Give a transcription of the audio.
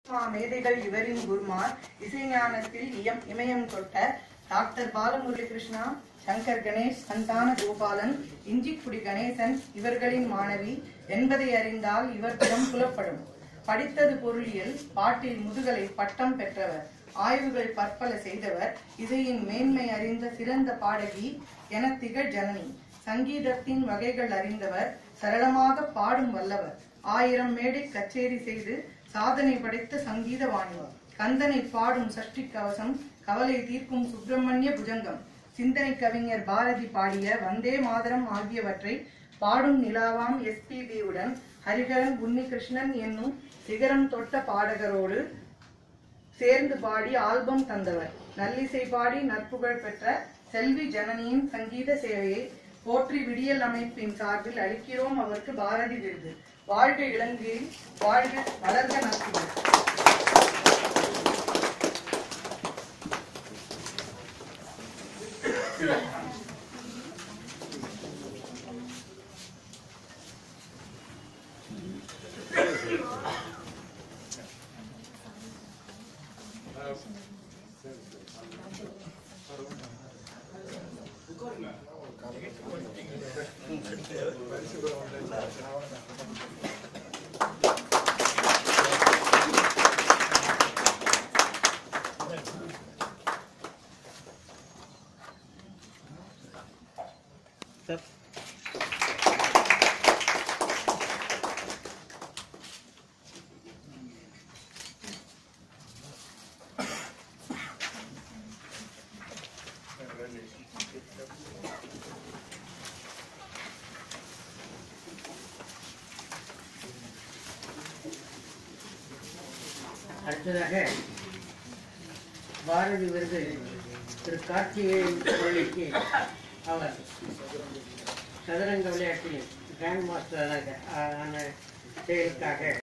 மா மேதைகள் இவரின் குருமார் இசைஞானத்தில் இயம் இமயம் தொட்ட டாக்டர் பாலமுரளி கிருஷ்ணா சங்கர் கணேஷ் சந்தான கோபாலன் இஞ்சிக்குடி கணேசன் இவர்களின் மாணவி என்பதை அறிந்தால் இவர்களிடம் புலப்படும் படித்தது பொருளியல் பாட்டில் முதுகலை பட்டம் பெற்றவர் ஆய்வுகள் பற்பல செய்தவர் இசையின் மேன்மை அறிந்த சிறந்த பாடகி என திகழ் ஜனனி சங்கீதத்தின் வகைகள் அறிந்தவர் சரளமாக பாடும் வல்லவர் ஆயிரம் மேடை கச்சேரி செய்து சாதனை படைத்த சங்கீத வாணி கந்தனை பாடும் சஷ்டி கவசம் கவலை தீர்க்கும் சுப்பிரமணிய புஜங்கம் சிந்தனை கவிஞர் பாரதி பாடிய வந்தே மாதரம் ஆகியவற்றை பாடும் நிலாவாம் எஸ்பிபியுடன் ஹரிஹரன் உன்னிகிருஷ்ணன் என்னும் சிகரம் தொட்ட பாடகரோடு சேர்ந்து பாடி ஆல்பம் தந்தவர் நல்லிசை பாடி நற்புகழ் பெற்ற செல்வி ஜனனியின் சங்கீத சேவையை போற்றி விடியல் அமைப்பின் சார்பில் அளிக்கிறோம் அவருக்கு பாரதி விருது வாழ்க இலங்கையில் வாழ்க வளர்க நற்புகழ் அடுத்ததாக பாரதி விருது திரு கார்த்திகேயன் முரளிக்கு அவர் சதுரங்க விளையாட்டில் கிராண்ட் மாஸ்டராக ஆன செயலுக்காக